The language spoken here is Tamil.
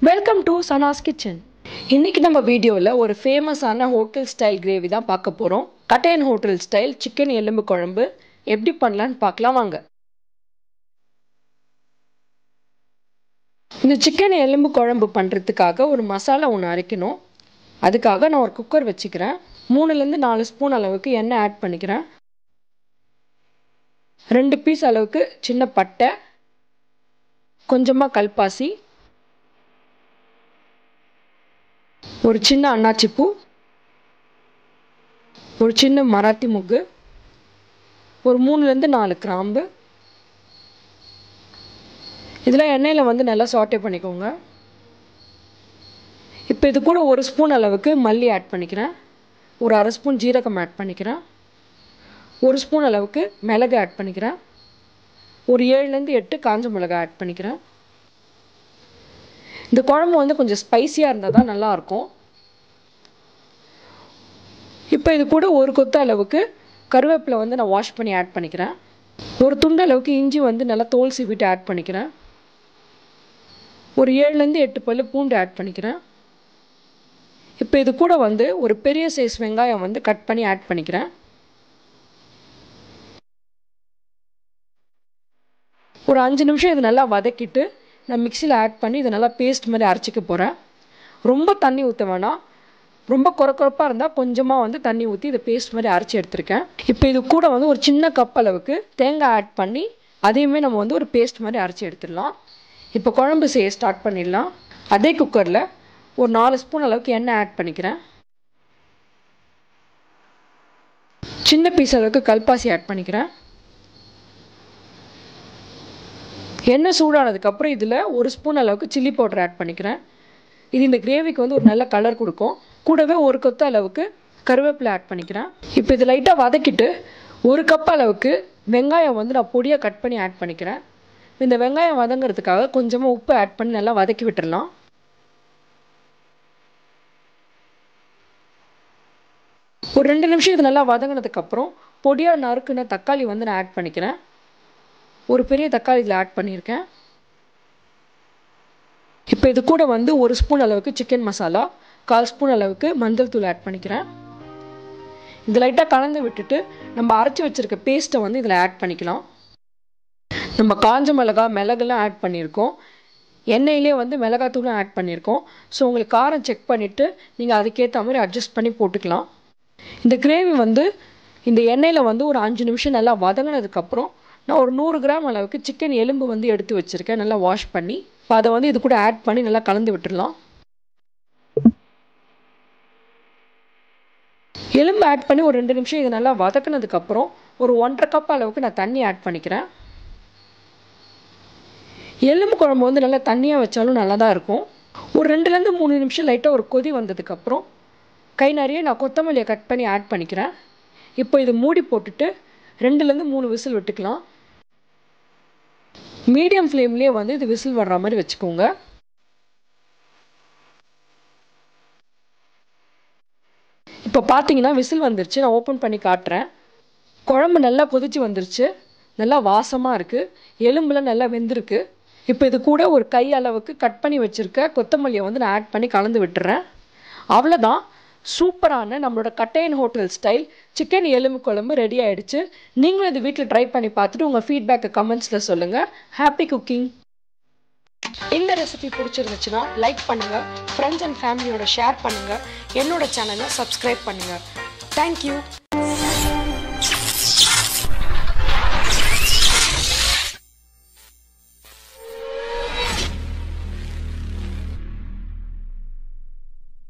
வெல்கம் டு சனாஸ் கிச்சன் இன்னைக்கு நம்ம வீடியோவில் ஒரு ஃபேமஸான ஹோட்டல் ஸ்டைல் கிரேவி தான் பார்க்க போகிறோம் கட்டையன் ஹோட்டல் ஸ்டைல் சிக்கன் எலும்பு குழம்பு எப்படி பண்ணலான்னு பார்க்கலாம் வாங்க இந்த சிக்கன் எலும்பு குழம்பு பண்ணுறதுக்காக ஒரு மசாலா ஒன்று அரைக்கணும் அதுக்காக நான் ஒரு குக்கர் வச்சுக்கிறேன் மூணுலேருந்து நாலு ஸ்பூன் அளவுக்கு எண்ணெய் ஆட் பண்ணிக்கிறேன் ரெண்டு பீஸ் அளவுக்கு சின்ன பட்டை கொஞ்சமாக கல்பாசி ஒரு சின்ன அன்னாச்சி பூ ஒரு சின்ன மராத்தி முக்கு ஒரு மூணுலேருந்து நாலு கிராம்பு இதில் எண்ணெயில் வந்து நல்லா சாட்டே பண்ணிக்கோங்க இப்போ இது கூட ஒரு ஸ்பூன் அளவுக்கு மல்லி ஆட் பண்ணிக்கிறேன் ஒரு அரை ஸ்பூன் ஜீரகம் ஆட் பண்ணிக்கிறேன் ஒரு ஸ்பூன் அளவுக்கு மிளகு ஆட் பண்ணிக்கிறேன் ஒரு ஏழுலேருந்து எட்டு காஞ்ச மிளகாய் ஆட் பண்ணிக்கிறேன் இந்த குழம்பு வந்து கொஞ்சம் ஸ்பைஸியாக இருந்தால் தான் நல்லாயிருக்கும் இப்போ இது கூட ஒரு கொத்து அளவுக்கு கருவேப்பிலை வந்து நான் வாஷ் பண்ணி ஆட் பண்ணிக்கிறேன் ஒரு துண்டு அளவுக்கு இஞ்சி வந்து நல்லா தோல் சீவிட்டு ஆட் பண்ணிக்கிறேன் ஒரு ஏழுலேருந்து எட்டு பல் பூண்டு ஆட் பண்ணிக்கிறேன் இப்போ இது கூட வந்து ஒரு பெரிய சைஸ் வெங்காயம் வந்து கட் பண்ணி ஆட் பண்ணிக்கிறேன் ஒரு அஞ்சு நிமிஷம் இது நல்லா வதக்கிட்டு நான் மிக்சியில் ஆட் பண்ணி இதை நல்லா பேஸ்ட் மாதிரி அரைச்சிக்க போகிறேன் ரொம்ப தண்ணி ஊற்ற வேணாம் ரொம்ப குறக்குறப்பாக இருந்தால் கொஞ்சமாக வந்து தண்ணி ஊற்றி இதை பேஸ்ட் மாதிரி அரைச்சி எடுத்திருக்கேன் இப்போ இது கூட வந்து ஒரு சின்ன கப் அளவுக்கு தேங்காய் ஆட் பண்ணி அதையுமே நம்ம வந்து ஒரு பேஸ்ட் மாதிரி அரைச்சி எடுத்துடலாம் இப்போ குழம்பு செய்ய ஸ்டார்ட் பண்ணிடலாம் அதே குக்கரில் ஒரு நாலு ஸ்பூன் அளவுக்கு எண்ணெய் ஆட் பண்ணிக்கிறேன் சின்ன பீஸ் அளவுக்கு கல்பாசி ஆட் பண்ணிக்கிறேன் எண்ணெய் சூடானதுக்கப்புறம் இதில் ஒரு ஸ்பூன் அளவுக்கு சில்லி பவுடர் ஆட் பண்ணிக்கிறேன் இது இந்த கிரேவிக்கு வந்து ஒரு நல்ல கலர் கொடுக்கும் கூடவே ஒரு கொத்து அளவுக்கு கருவேப்பிலை ஆட் பண்ணிக்கிறேன் இப்போ இது லைட்டாக வதக்கிட்டு ஒரு கப் அளவுக்கு வெங்காயம் வந்து நான் பொடியாக கட் பண்ணி ஆட் பண்ணிக்கிறேன் இந்த வெங்காயம் வதங்கிறதுக்காக கொஞ்சமாக உப்பு ஆட் பண்ணி நல்லா வதக்கி விட்டுடலாம் ஒரு ரெண்டு நிமிஷம் இது நல்லா வதங்கினதுக்கப்புறம் பொடியாக நறுக்குன தக்காளி வந்து நான் ஆட் பண்ணிக்கிறேன் ஒரு பெரிய தக்காளி இதில் ஆட் பண்ணியிருக்கேன் இப்போ இது கூட வந்து ஒரு ஸ்பூன் அளவுக்கு சிக்கன் மசாலா கால் ஸ்பூன் அளவுக்கு மஞ்சள் தூள் ஆட் பண்ணிக்கிறேன் இது லைட்டாக கலந்து விட்டுட்டு நம்ம அரைச்சி வச்சுருக்க பேஸ்ட்டை வந்து இதில் ஆட் பண்ணிக்கலாம் நம்ம காஞ்ச மிளகா மிளகுலாம் ஆட் பண்ணியிருக்கோம் எண்ணெயிலே வந்து மிளகாத்தூளும் ஆட் பண்ணியிருக்கோம் ஸோ உங்களுக்கு காரம் செக் பண்ணிவிட்டு நீங்கள் அதுக்கேற்ற மாதிரி அட்ஜஸ்ட் பண்ணி போட்டுக்கலாம் இந்த கிரேவி வந்து இந்த எண்ணெயில் வந்து ஒரு அஞ்சு நிமிஷம் நல்லா வதங்கினதுக்கப்புறம் நான் ஒரு நூறு கிராம் அளவுக்கு சிக்கன் எலும்பு வந்து எடுத்து வச்சுருக்கேன் நல்லா வாஷ் பண்ணி இப்போ அதை வந்து இது கூட ஆட் பண்ணி நல்லா கலந்து விட்டுடலாம் எலும்பு ஆட் பண்ணி ஒரு ரெண்டு நிமிஷம் இது நல்லா வதக்குனதுக்கப்புறம் ஒரு ஒன்றரை கப் அளவுக்கு நான் தண்ணி ஆட் பண்ணிக்கிறேன் எலும்பு குழம்பு வந்து நல்லா தண்ணியாக வச்சாலும் நல்லா தான் இருக்கும் ஒரு ரெண்டுலேருந்து மூணு நிமிஷம் லைட்டாக ஒரு கொதி வந்ததுக்கப்புறம் கை நிறைய நான் கொத்தமல்லியை கட் பண்ணி ஆட் பண்ணிக்கிறேன் இப்போ இது மூடி போட்டுட்டு ரெண்டுலேருந்து மூணு விசில் விட்டுக்கலாம் மீடியம் ஃப்ளேம்லேயே வந்து இது விசில் வர்ற மாதிரி வச்சுக்கோங்க இப்போ பார்த்தீங்கன்னா விசில் வந்துருச்சு நான் ஓப்பன் பண்ணி காட்டுறேன் குழம்பு நல்லா கொதிச்சு வந்துருச்சு நல்லா வாசமாக இருக்குது எலும்புலாம் நல்லா வெந்திருக்கு இப்போ இது கூட ஒரு கை அளவுக்கு கட் பண்ணி வச்சுருக்க கொத்தமல்லியை வந்து நான் ஆட் பண்ணி கலந்து விட்டுறேன் அவ்வளோதான் சூப்பரான நம்மளோட கட்டையன் ஹோட்டல் ஸ்டைல் சிக்கன் எலும்பு குழம்பு ரெடி ஆயிடுச்சு நீங்களும் இது வீட்டில் ட்ரை பண்ணி பார்த்துட்டு உங்கள் ஃபீட்பேக்கை கமெண்ட்ஸில் சொல்லுங்கள் ஹாப்பி குக்கிங் இந்த ரெசிபி பிடிச்சிருந்துச்சுன்னா லைக் பண்ணுங்கள் ஃப்ரெண்ட்ஸ் அண்ட் ஃபேமிலியோட ஷேர் பண்ணுங்கள் என்னோட சேனலை சப்ஸ்கிரைப் பண்ணுங்கள் தேங்க்யூ